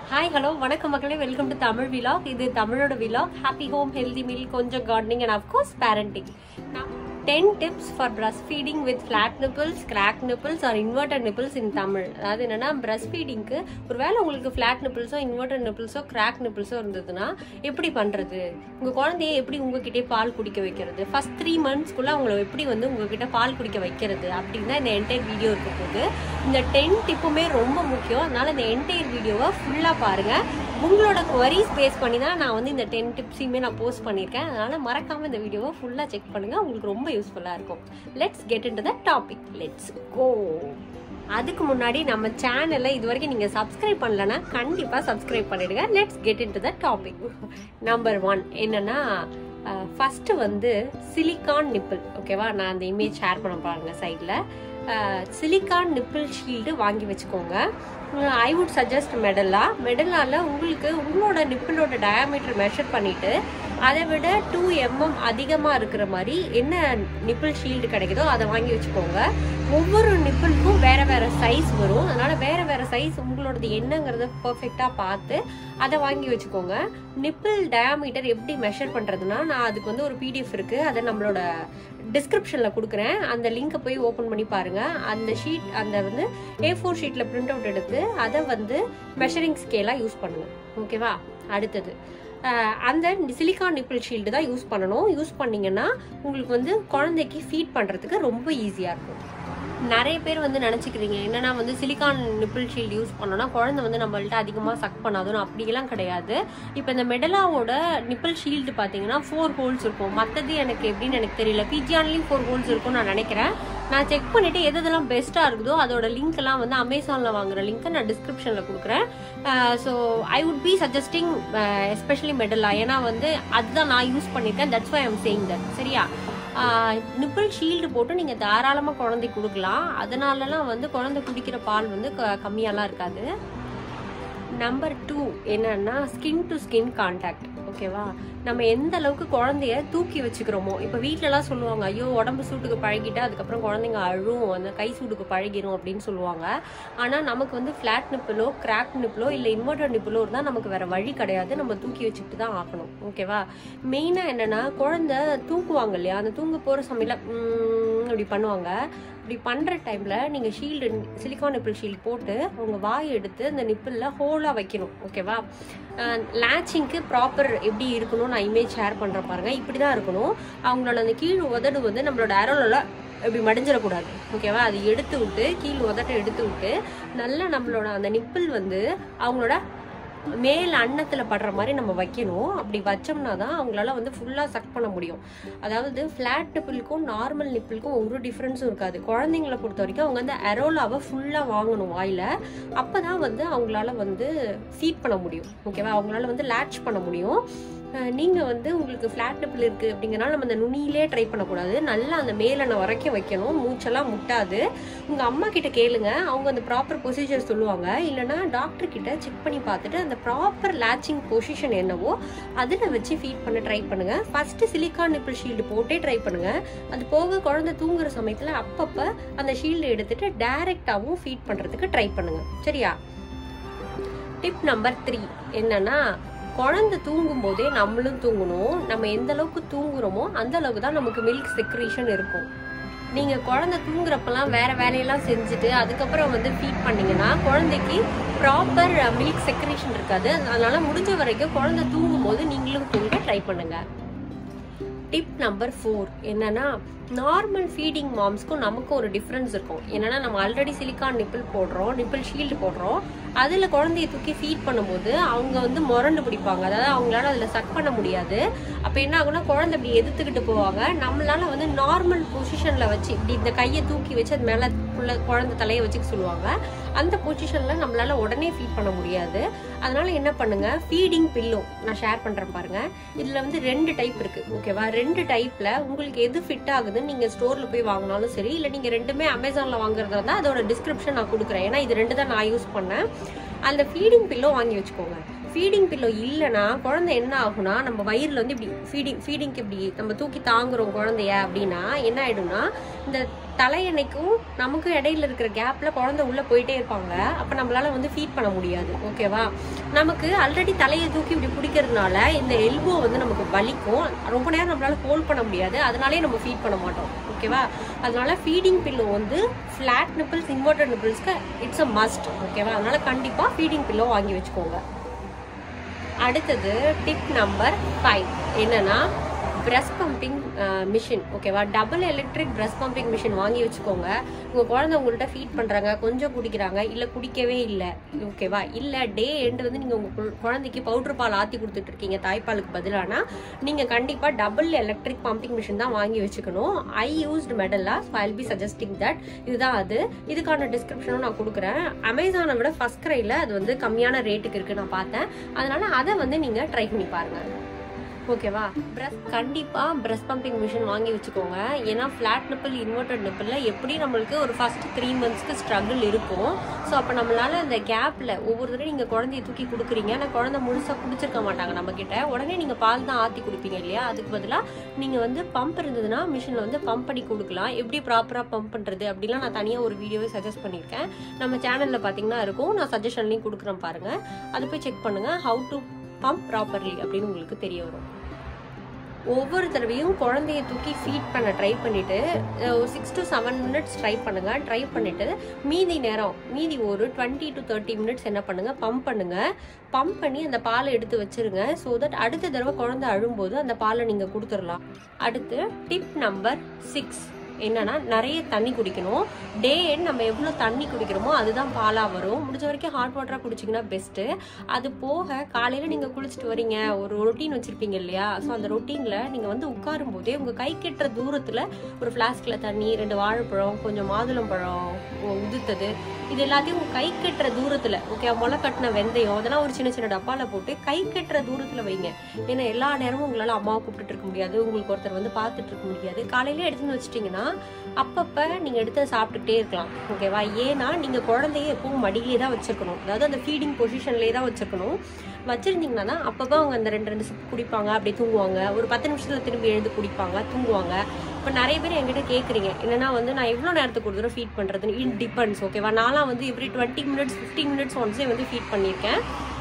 hi hello வணக்கம் மக்களே welcome to Tamil vlog இது தமிழோட vlog happy home healthy meal கொஞ்சம் gardening and of course parenting ten tips for breast feeding with flat nipples crack nipples or inverted nipples in Tamil அதாவது என்னன்னா breast ஃபீடிங்க்கு ஒருவேளை உங்களுக்கு ஃபிளாட் நிப்பிள்ஸோ இன்வெர்டட் நிப்பிள்ஸோ கிராக் நிப்பிள்ஸோ இருந்ததுன்னா எப்படி பண்றது உங்க குழந்தைய எப்படி உங்ககிட்டயே பால் குடிக்க வைக்கிறது ஃபர்ஸ்ட் த்ரீ மந்த்ஸ்க்குள்ள அவங்கள எப்படி வந்து உங்ககிட்ட பால் குடிக்க வைக்கிறது அப்படின்னு தான் இந்த என்டையர் வீடியோ இருக்க போகுது இந்த டென் டிப்புமே ரொம்ப முக்கியம் அதனால இந்த என்டையர் வீடியோவை ஃபுல்லா பாருங்க உங்களோட queries பேஸ் பண்ணி தான் நான் வந்து இந்த டென் டிப்ஸையுமே நான் போஸ்ட் பண்ணியிருக்கேன் அதனால மறக்காம இந்த வீடியோவை ஃபுல்லா செக் பண்ணுங்க உங்களுக்கு ரொம்ப யூஸ்ஃபுல்லா இருக்கும் let's get into the topic let's go அதுக்கு முன்னாடி நம்ம சேனலை இது வரைக்கும் நீங்க சப்ஸ்கிரைப் பண்ணலன்னா கண்டிப்பா சப்ஸ்கிரைப் பண்ணிடுங்க let's get into the topic number one என்னன்னா ஃபர்ஸ்ட் வந்து சிலிகான் நிப்பிள் ஓகேவா நான் அந்த இமேஜ் ஷேர் பண்ண பாருங்க சைடில் சிலிகான் நிப்பிள் ஷீல்டு வாங்கி வச்சுக்கோங்க ஐ வுட் சஜஸ்ட் மெடலா மெடலால உங்களுக்கு உங்களோட நிப்பிளோட டயாமீட்டர் மெஷர் பண்ணிட்டு அதை விட டூ எம்எம் அதிகமாக இருக்கிற மாதிரி என்ன நிப்பிள் ஷீல்டு கிடைக்குதோ அதை வாங்கி வச்சுக்கோங்க ஒவ்வொரு நிப்பிளுக்கும் வேற வேற சைஸ் வரும் அதனால வேற வேற சைஸ் உங்களோடது என்னங்கிறத பர்ஃபெக்டாக பார்த்து அதை வாங்கி வச்சுக்கோங்க நிப்பிள் டயாமீட்டர் எப்படி மெஷர் பண்ணுறதுனா நான் அதுக்கு வந்து ஒரு பிடிஎஃப் இருக்கு அதை நம்மளோட டிஸ்கிரிப்ஷனில் கொடுக்குறேன் அந்த லிங்கை போய் ஓப்பன் பண்ணி பாருங்க அந்த ஷீட் அந்த வந்து ஏ ஃபோர் ஷீட்டில் பிரிண்ட் அவுட் எடுத்து அதை வந்து மெஷரிங் ஸ்கேலாக யூஸ் பண்ணுங்க ஓகேவா அடுத்தது அஹ் அந்த சிலிகான் நிப்பிள் ஷீல்டு தான் யூஸ் பண்ணணும் யூஸ் பண்ணீங்கன்னா உங்களுக்கு வந்து குழந்தைக்கு ஃபீட் பண்ணுறதுக்கு ரொம்ப ஈஸியாக இருக்கும் நிறைய பேர் வந்து நினச்சிக்கிறீங்க என்னன்னா வந்து சிலிகான் நிப்பிள் ஷீல்டு யூஸ் பண்ணோம்னா குழந்தை வந்து நம்மள்ட்ட அதிகமாக சக் பண்ணாதுன்னு அப்படியெல்லாம் கிடையாது இப்போ இந்த மெடலாவோட நிப்பிள் ஷீல்டு பார்த்தீங்கன்னா ஃபோர் ஹோல்ஸ் இருக்கும் மற்றது எனக்கு எப்படின்னு எனக்கு தெரியல பிஜியான்லேயும் ஃபோர் ஹோல்ஸ் இருக்கும்னு நான் நினைக்கிறேன் நான் செக் பண்ணிட்டு எது எதெல்லாம் பெஸ்ட்டாக இருக்குதோ அதோட லிங்க் எல்லாம் வந்து அமேசானில் வாங்குற லிங்க்கை நான் டிஸ்கிரிப்ஷனில் கொடுக்குறேன் so I would be suggesting especially Medela ஏன்னா வந்து அதுதான் நான் யூஸ் பண்ணியிருக்கேன் that's why I'm saying that சரியா நிப்பிள் ஷீல்டு போட்டு நீங்கள் தாராளமாக குழந்தை கொடுக்கலாம் அதனாலலாம் வந்து குழந்தை குடிக்கிற பால் வந்து க- கம்மியாலாம் இருக்காது நம்பர் டூ என்னன்னா ஸ்கின் டு ஸ்கின் கான்டாக்ட் ஓகேவா நம்ம எந்த அளவுக்கு குழந்தைய தூக்கி வச்சுக்கிறோமோ இப்போ வீட்டிலலாம் சொல்லுவாங்க ஐயோ உடம்பு சூட்டுக்கு பழகிட்டா அதுக்கப்புறம் குழந்தைங்க அழும் அந்த கை சூட்டுக்கு பழகிரும் அப்படின்னு சொல்லுவாங்க ஆனால் நமக்கு வந்து ஃப்ளாட் நிப்பிளோ கிராக் நிப்பிளோ இல்லை இன்வெர்டர் நிப்பிளோ இருந்தால் நமக்கு வேற வழி கிடையாது நம்ம தூக்கி வச்சுக்கிட்டு தான் ஆகணும் ஓகேவா மெயினாக என்னன்னா குழந்தை தூங்குவாங்க இல்லையா அந்த தூங்க போகிற சமையல இப்படி பண்ணுவாங்க இப்படி பண்ணுற டைமில் நீங்கள் ஷீல்டு சிலிக்கான் நிப்பிள் ஷீல்டு போட்டு உங்கள் வாய் எடுத்து அந்த நிப்பிளில் ஹோலாக வைக்கணும் ஓகேவா லேச்சிங்க்கு ப்ராப்பர் எப்படி இருக்கணும் நான் இமேஜ் ஷேர் பண்ணுறேன் பாருங்க இப்படி தான் இருக்கணும் அவங்களோட அந்த கீழ் உதடு வந்து நம்மளோட அரோலில் இப்படி மடிஞ்சிடக்கூடாது ஓகேவா அது எடுத்து விட்டு கீழ் உதட்டை எடுத்து விட்டு நல்லா நம்மளோட அந்த நிப்பிள் வந்து அவங்களோட மேல் அன்னத்துல படுற மாதிரி நம்ம வைக்கணும் அப்படி வச்சோம்னா தான் அவங்களால வந்து ஃபுல்லா சக் பண்ண முடியும் அதாவது ஃபிளாட் நிப்பிளுக்கும் நார்மல் நிப்பிளுக்கும் ஒரு டிஃப்ரென்ஸும் இருக்காது குழந்தைங்களை பொறுத்த வரைக்கும் அவங்க வந்து அரோலாவை ஃபுல்லா வாங்கணும் வாயில அப்பதான் வந்து அவங்களால வந்து ஃபீட் பண்ண முடியும் ஓகேவா அவங்களால வந்து லேட்ச் பண்ண முடியும் அஹ் நீங்க வந்து உங்களுக்கு ஃபிளாட் நிப்பிள் இருக்கு அப்படிங்கறனால நம்ம அந்த நுனியிலே ட்ரை பண்ணக்கூடாது நல்லா அந்த மேலெண்ண வரைக்கும் வைக்கணும் மூச்செல்லாம் முட்டாது உங்க அம்மா கிட்ட கேளுங்க அவங்க அந்த ப்ராப்பர் ப்ரொசீஜர் சொல்லுவாங்க இல்லைன்னா டாக்டர் கிட்ட செக் பண்ணி பார்த்துட்டு அந்த ப்ராப்பர் லேச்சிங் பொசிஷன் என்னவோ அதில் வச்சு ஃபீட் பண்ண ட்ரை பண்ணுங்க ஃபர்ஸ்ட் சிலிக்கான் நிப்பிள் ஷீல்டு போட்டே ட்ரை பண்ணுங்க அது போக குழந்தை தூங்குற சமயத்துல அப்பப்ப அந்த ஷீல்டு எடுத்துட்டு டைரக்டாவும் ஃபீட் பண்றதுக்கு ட்ரை பண்ணுங்க சரியா டிப் நம்பர் த்ரீ என்னன்னா குழந்தை தூங்கும் போதே நம்மளும் தூங்கணும் நம்ம எந்த அளவுக்கு தூங்குறோமோ அந்த அளவுக்கு தான் நமக்கு மில்க் செக்ரீஷன் இருக்கும் நீங்க குழந்தை தூங்குறப்பெல்லாம் வேற வேலையெல்லாம் செஞ்சுட்டு அதுக்கப்புறம் வந்து ஃபீட் பண்ணீங்கன்னா குழந்தைக்கு ப்ராப்பர் மில்க் செக்ரேஷன் இருக்காது அதனால முடிஞ்ச வரைக்கும் குழந்தை தூங்கும் போது நீங்களும் தூங்க ட்ரை பண்ணுங்க டிப் நம்பர் ஃபோர் என்னன்னா நார்மல் ஃபீடிங் மாம்ஸ்க்கும் நமக்கும் ஒரு டிஃப்ரென்ஸ் இருக்கும் என்னன்னா நம்ம ஆல்ரெடி சிலிக்கான் நிப்பிள் போடுறோம் நிப்பிள் ஷீல்டு போடுறோம் அதுல குழந்தைய தூக்கி ஃபீட் பண்ணும்போது அவங்க வந்து முரண்டு பிடிப்பாங்க அதாவது அவங்களால அதுல சக் பண்ண முடியாது அப்ப என்ன ஆகும்னா குழந்தை இப்படி எதிர்த்துக்கிட்டு போவாங்க நம்மளால வந்து நார்மல் பொசிஷன்ல வச்சு இப்படி இந்த கையை தூக்கி வச்சு அது மேல புள்ள குழந்தை தலையை வச்சுக்க சொல்லுவாங்க அந்த பொசிஷன்ல நம்மளால உடனே ஃபீட் பண்ண முடியாது அதனால என்ன பண்ணுங்க ஃபீடிங் பில்லோ நான் ஷேர் பண்றேன் பாருங்க இதுல வந்து ரெண்டு டைப் இருக்கு ஓகேவா ரெண்டு டைப்ல உங்களுக்கு எது ஃபிட் ஆகுதுன்னு நீங்க ஸ்டோர்ல போய் வாங்கினாலும் சரி இல்ல நீங்க ரெண்டுமே அமேசான்ல வாங்குறதா இருந்தா அதோட டிஸ்கிரிப்ஷன் நான் கொடுக்குறேன் ஏன்னா இது ரெண்டு தான் நான் யூஸ் பண்ணேன் அந்த ஃபீடிங் பில்லோ வாங்கி வச்சுக்கோங்க ஃபீடிங் பில்லோ இல்லைன்னா குழந்தை என்ன ஆகும்னா நம்ம வயிறுல வந்து இப்படி ஃபீடிங் ஃபீடிங்க்கு இப்படி நம்ம தூக்கி தாங்குறோம் குழந்தைய அப்படின்னா என்ன ஆயிடும்னா இந்த தலையணைக்கும் நமக்கு இடையில இருக்கிற கேப்ல குழந்தை உள்ள போயிட்டே இருப்பாங்க அப்ப நம்மளால வந்து ஃபீட் பண்ண முடியாது ஓகேவா நமக்கு ஆல்ரெடி தலையை தூக்கி இப்படி பிடிக்கிறதுனால இந்த எல்போ வந்து நமக்கு வலிக்கும் ரொம்ப நேரம் நம்மளால ஹோல்ட் பண்ண முடியாது அதனாலே நம்ம ஃபீட் பண்ண மாட்டோம் ஓகேவா அதனால ஃபீடிங் பில்லோ வந்து ஃபிளாட் நிப்பிள்ஸ் இன்வெர்டட் நிப்பிள்ஸ்க்கு இட்ஸ் அ மஸ்ட் ஓகேவா அதனால கண்டிப்பா ஃபீடிங் பில்லோ வாங்கி வச்சுக்கோங்க அடுத்தது டிப் நம்பர் ஃபைவ் என்னன்னா பிரஸ்ட் பம்பிங் மிஷின் ஓகேவா double electric breast pumping machine வாங்கி வச்சுக்கோங்க உங்க குழந்தை உங்கள்கிட்ட ஃபீட் பண்றாங்க கொஞ்சம் குடிக்கிறாங்க இல்ல குடிக்கவே இல்லை ஓகேவா இல்ல டே எண்ட் வந்து நீங்க உங்க கு- குழந்தைக்கு பவுடர் பால் ஆத்தி கொடுத்துட்டு இருக்கீங்க தாய்ப்பாலுக்கு பதிலானா நீங்க கண்டிப்பா டபுள் எலக்ட்ரிக் பம்பிங் மிஷின் தான் வாங்கி வச்சுக்கணும் I used Medela I be suggesting that இதுதான் அது இதுக்கான டிஸ்கிரிப்ஷனும் நான் கொடுக்குறேன் அமேசானை விட ஃபர்ஸ்ட் கிரைல அது வந்து கம்மியான ரேட்டுக்கு இருக்கு நான் பார்த்தேன் அதனால அதை வந்து நீங்க ட்ரை பண்ணி பாருங்க ஓகேவா பிரஸ் கண்டிப்பா பிரஸ் பம்பிங் மிஷின் வாங்கி வச்சுக்கோங்க ஏன்னா ஃபிளாட் நிப்பிள் இன்வெர்டட் நிப்பிள்ல எப்படி நம்மளுக்கு ஒரு ஃபர்ஸ்ட் த்ரீ மந்த்ஸ்க்கு ஸ்ட்ரகிள் இருக்கும் ஸோ அப்போ நம்மளால அந்த கேப்ல ஒவ்வொரு தடவை நீங்க குழந்தைய தூக்கி கொடுக்குறீங்க ஆனால் குழந்தை முழுசா குடிச்சிருக்க மாட்டாங்க நம்ம கிட்ட உடனே நீங்க பால் தான் ஆத்தி கொடுப்பீங்க இல்லையா அதுக்கு பதிலா நீங்க வந்து பம்ப் இருந்ததுன்னா மிஷின்ல வந்து பம்ப் பண்ணி கொடுக்கலாம் எப்படி ப்ராப்பரா பம்ப் பண்றது அப்படிலாம் நான் தனியா ஒரு வீடியோவே சஜஸ்ட் பண்ணியிருக்கேன் நம்ம சேனல்ல பாத்தீங்கன்னா இருக்கும் நான் சஜஷன்லையும் கொடுக்குறேன் பாருங்க அது போய் செக் பண்ணுங்க ஹவு டு பம்ப் ப்ராப்பர்லி அப்படின்னு உங்களுக்கு தெரிய வரும் ஒவ்வொரு தடவையும் குழந்தைய தூக்கி ஃபீட் பண்ண ட்ரை பண்ணிட்டு அஹ், ஒரு six to seven minutes try பண்ணுங்க ட்ரை பண்ணிட்டு மீதி நேரம் மீதி ஒரு டுவெண்ட்டி டு தேர்ட்டி மினிட்ஸ் என்ன பண்ணுங்க பம்ப் பண்ணுங்க பம்ப் பண்ணி அந்த பாலை எடுத்து வச்சிருங்க ஸோ தட் அடுத்த தடவை குழந்தை அழும்போது அந்த பாலை நீங்க கொடுத்துடலாம் அடுத்து டிப் நம்பர் சிக்ஸ் என்னன்னா நிறைய தண்ணி குடிக்கணும் டே எண்ட் நம்ம எவ்வளோ தண்ணி குடிக்கிறோமோ அதுதான் பாலாக வரும் முடிஞ்ச வரைக்கும் ஹாட் வாட்டராக குடிச்சிங்கன்னா பெஸ்ட்டு அது போக காலையில் நீங்கள் குளிச்சுட்டு வரீங்க ஒரு ரொட்டீன் வச்சுருப்பீங்க இல்லையா ஸோ அந்த ரொட்டீனில் நீங்கள் வந்து உட்காரும் போதே உங்கள் கை கெட்டுற தூரத்தில் ஒரு ஃப்ளாஸ்கில் தண்ணி ரெண்டு வாழைப்பழம் கொஞ்சம் மாதுளம்பழம் உ- உதுத்தது இது எல்லாத்தையும் உங்க கை கெட்டுற தூரத்தில் ஓகே முளை கட்டின வெந்தயம் அதெல்லாம் ஒரு சின்ன சின்ன டப்பாவில் போட்டு கை கெட்டுற தூரத்தில் வைங்க ஏன்னா எல்லா நேரமும் உங்களால் அம்மாவை கூப்பிட்டுட்டு இருக்க முடியாது உங்களுக்கு ஒருத்தர் வந்து பார்த்துட்டு இருக்க முடியாது காலையில எடுத்துன்னு வச்சிட்டிங்கன்னா அப்பப்போ நீங்கள் எடுத்து சாப்பிட்டுக்கிட்டே இருக்கலாம் ஓகேவா ஏன்னா நீங்கள் குழந்தைய எப்பவும் மடியிலே தான் வச்சிருக்கணும் அதாவது அந்த ஃபீடிங் பொசிஷன்லேயே தான் வச்சிருக்கணும் வச்சிருந்தீங்கன்னா தான் அப்பப்போ அவங்க அந்த ரெண்டு ரெண்டு சிப் குடிப்பாங்க அப்படியே தூங்குவாங்க ஒரு பத்து நிமிஷத்துல திரும்பி எழுந்து குடிப்பாங்க தூங்குவாங்க இப்போ நிறைய பேர் என்கிட்ட கேட்குறீங்க என்னன்னா வந்து நான் எவ்வளோ நேரத்துக்கு ஒரு தடவை ஃபீட் பண்ணுறதுன்னு இட் டிபெண்ட்ஸ் ஓகேவா நான்லாம் வந்து every twenty minutes fifteen minutes ஒன்ஸே வந்து ஃபீட் பண்ணியிருக்கேன்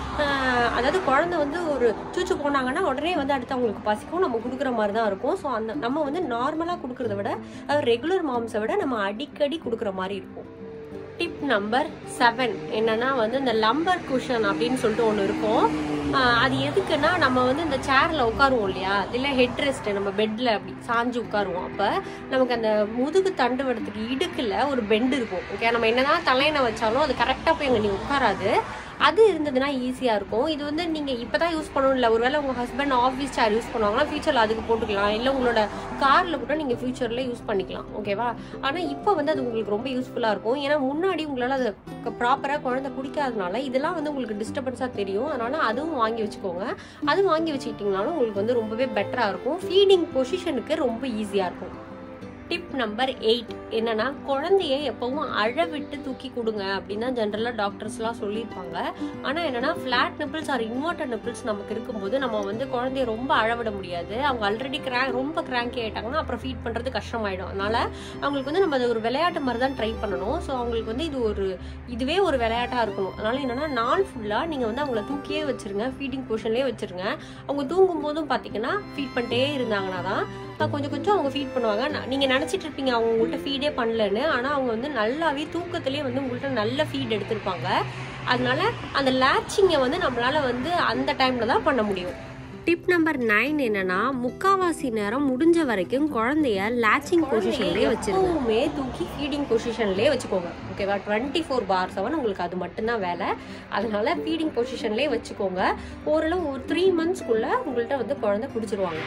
ஆஹ் அதாவது குழந்தை வந்து ஒரு சூச்சு போனாங்கன்னா உடனே வந்து அடுத்து அவங்களுக்கு பசிக்கும் நம்ம கொடுக்குற மாதிரி தான் இருக்கும் ஸோ அந்த நம்ம வந்து நார்மலாக கொடுக்குறத விட ரெகுலர் மாம்ஸை விட நம்ம அடிக்கடி கொடுக்குற மாதிரி இருக்கும் டிப் நம்பர் செவன் என்னன்னா வந்து இந்த லம்பர் குஷன் அப்படின்னு சொல்லிட்டு ஒன்று இருக்கும் ஆஹ் அது எதுக்குன்னா நம்ம வந்து இந்த சேர்ல உட்காருவோம் இல்லையா இல்லை ஹெட் ரெஸ்ட் நம்ம பெட்ல அப்படி சாஞ்சு உட்காருவோம் அப்ப நமக்கு அந்த முதுகு தண்டுவடத்துக்கு இடுக்குல ஒரு பெண்ட் இருக்கும் ஓகே நம்ம என்னதான் தலையணை வச்சாலும் அது கரெக்டா போய் அங்க நீ உட்காராது அது இருந்ததுன்னா ஈஸியா இருக்கும் இது வந்து நீங்க இப்பதான் யூஸ் பண்ணணும் இல்ல ஒருவேளை உங்க ஹஸ்பண்ட் ஆஃபீஸ் சேர் யூஸ் பண்ணுவாங்கன்னா ஃபியூச்சர்ல அதுக்கு போட்டுக்கலாம் இல்ல உங்களோட கார்ல கூட நீங்க ஃபியூச்சர்ல யூஸ் பண்ணிக்கலாம் ஓகேவா ஆனா இப்போ வந்து அது உங்களுக்கு ரொம்ப யூஸ்ஃபுல்லா இருக்கும் ஏன்னா முன்னாடி உங்களால அதை ப்ராப்பரா குழந்தை குடிக்காதனால இதெல்லாம் வந்து உங்களுக்கு டிஸ்டர்பன்ஸா தெரியும் அதனால அதுவும் வாங்கி வச்சுக்கோங்க அது வாங்கி வச்சுக்கிட்டீங்கனாலும் உங்களுக்கு வந்து ரொம்பவே பெட்டரா இருக்கும் ஃபீடிங் பொசிஷனுக்கு ரொம்ப ஈஸியா இருக்கும் டிப் நம்பர் எயிட் என்னன்னா குழந்தைய எப்பவும் அழ விட்டு தூக்கி கொடுங்க அப்படின்னு தான் ஜென்ரலாக டாக்டர்ஸ்லாம் சொல்லியிருப்பாங்க ஆனால் என்னன்னா flat nipples or inverted nipples நமக்கு இருக்கும்போது நம்ம வந்து குழந்தைய ரொம்ப அழவிட முடியாது அவங்க ஆல்ரெடி கிரா ரொம்ப கிராங்கி ஆயிட்டாங்கன்னா அப்புறம் ஃபீட் பண்ணுறது கஷ்டமாயிடும் அதனால அவங்களுக்கு வந்து நம்ம அது ஒரு விளையாட்டு மாதிரி தான் ட்ரை பண்ணணும் ஸோ அவங்களுக்கு வந்து இது ஒரு இதுவே ஒரு விளையாட்டாக இருக்கணும் அதனால என்னன்னா நாள் ஃபுல்லாக நீங்கள் வந்து அவங்கள தூக்கியே வச்சிருங்க ஃபீடிங் பொசிஷன்லேயே வச்சிருங்க அவங்க தூங்கும் போதும் பார்த்தீங்கன்னா ஃபீட் பண்ணிட்டே இருந்தாங்கன்னா தான் அஹ் கொஞ்சம் கொஞ்சம் அவங்க ஃபீட் பண்ணுவாங்க ந- நீங்க நினைச்சிட்டு இருப்பீங்க அவங்க உங்கள்கிட்ட ஃபீடே பண்ணலன்னு ஆனா அவங்க வந்து நல்லாவே தூக்கத்திலேயே வந்து உங்கள்கிட்ட நல்ல ஃபீட் எடுத்திருப்பாங்க அதனால அந்த லேச்சிங்கை வந்து நம்மளால வந்து அந்த டைம்ல தான் பண்ண முடியும் டிப் நம்பர் நைன் என்னன்னா முக்காவாசி நேரம் முடிஞ்ச வரைக்கும் குழந்தைய லேச்சிங் பொசிஷன்லேயே வச்சிருங்க எப்பவுமே தூக்கி ஃபீடிங் பொசிஷன்லேயே வச்சுக்கோங்க ஓகேவா டுவெண்ட்டி ஃபோர் பார் செவன் உங்களுக்கு அது மட்டும்தான் வேலை அதனால ஃபீடிங் பொசிஷன்லேயே வச்சுக்கோங்க ஓரளவு ஒரு த்ரீ மந்த்ஸ்க்குள்ள உங்கள்கிட்ட வந்து குழந்தை குடிச்சிருவாங்க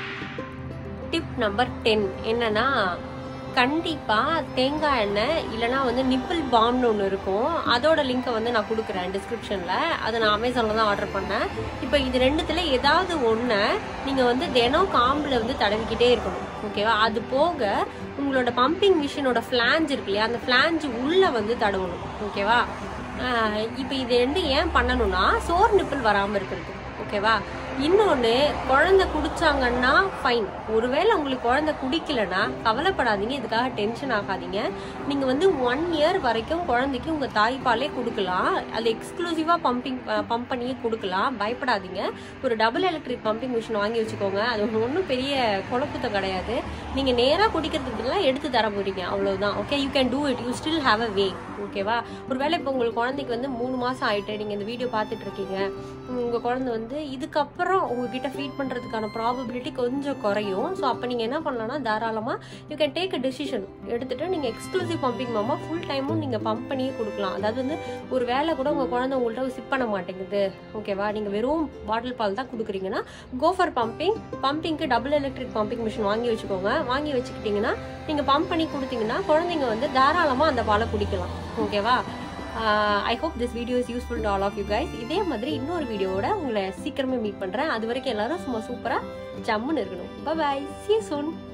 டிப் நம்பர் டென் என்னன்னா கண்டிப்பா தேங்காய் எண்ணெய் இல்லைனா வந்து நிப்பிள் பாம்னு ஒன்று இருக்கும் அதோட லிங்கை வந்து நான் கொடுக்குறேன் டிஸ்கிரிப்ஷன்ல அதை நான் அமேசான்ல தான் ஆர்டர் பண்ணேன் இப்போ இது ரெண்டுத்துல ஏதாவது ஒன்றை நீங்க வந்து தினம் காம்பில் வந்து தடவிக்கிட்டே இருக்கணும் ஓகேவா அது போக உங்களோட பம்பிங் மிஷினோட ஃபிளாஞ்ச் இருக்கு இல்லையா அந்த ஃபிளாஞ்ச் உள்ள வந்து தடவணும் ஓகேவா இப்போ இது ரெண்டு ஏன் பண்ணணும்னா சோர் நிப்பிள் வராமல் இருக்கிறது ஓகேவா இன்னொன்று குழந்தை குடிச்சாங்கன்னா ஃபைன் ஒருவேளை உங்களுக்கு குழந்தை குடிக்கலனா கவலைப்படாதீங்க இதுக்காக டென்ஷன் ஆகாதீங்க நீங்கள் வந்து ஒன் இயர் வரைக்கும் குழந்தைக்கு உங்கள் தாய்ப்பாலே கொடுக்கலாம் அது எக்ஸ்க்ளூசிவாக பம்பிங் பம்ப் பண்ணியே கொடுக்கலாம் பயப்படாதீங்க ஒரு டபுள் எலக்ட்ரிக் பம்பிங் மிஷின் வாங்கி வச்சுக்கோங்க அது ஒன்றும் பெரிய குழப்பத்தை கிடையாது நீங்கள் நேராக குடிக்கிறதுக்குலாம் எடுத்து தர போறீங்க அவ்வளவுதான் okay you can do it you still have a way ஓகேவா ஒருவேளை இப்போ உங்களுக்கு குழந்தைக்கு வந்து மூணு மாதம் ஆயிட்டு நீங்கள் இந்த வீடியோ பார்த்துட்டு இருக்கீங்க உங்கள் குழந்தை வந்து இதுக்கப்புறம் உங்ககிட்ட ஃபீட் பண்ணுறதுக்கான ப்ராபபிலிட்டி கொஞ்சம் குறையும் ஸோ அப்போ நீங்கள் என்ன பண்ணலாம்னா தாராளமாக you can take a decision எடுத்துட்டு நீங்கள் எக்ஸ்க்ளூசிவ் பம்பிங் மாமா ஃபுல் டைமும் நீங்கள் பம்ப் பண்ணியே கொடுக்கலாம் அதாவது வந்து ஒரு வேளை கூட உங்கள் குழந்தை உங்கள்கிட்ட சிப் பண்ண மாட்டேங்குது ஓகேவா நீங்கள் வெறும் பாட்டில் பால் தான் கொடுக்குறீங்கன்னா கோ ஃபார் பம்பிங் பம்பிங்க்கு டபுள் எலக்ட்ரிக் பம்பிங் மிஷின் வாங்கி வச்சுக்கோங்க வாங்கி வச்சுக்கிட்டிங்கன்னா நீங்கள் பம்ப் பண்ணி கொடுத்தீங்கன்னா குழந்தைங்க வந்து தாராளமாக அந்த பாலை குடிக்கலாம் ஓகேவா I hope this video is useful to all of you guys இதே மாதிரி இன்னொரு வீடியோவோட உங்களை சீக்கிரமே மீட் பண்ணுறேன் அது வரைக்கும் எல்லாரும் சும்மா சூப்பராக ஜம்முன்னு இருக்கணும் பாய் சி சூன்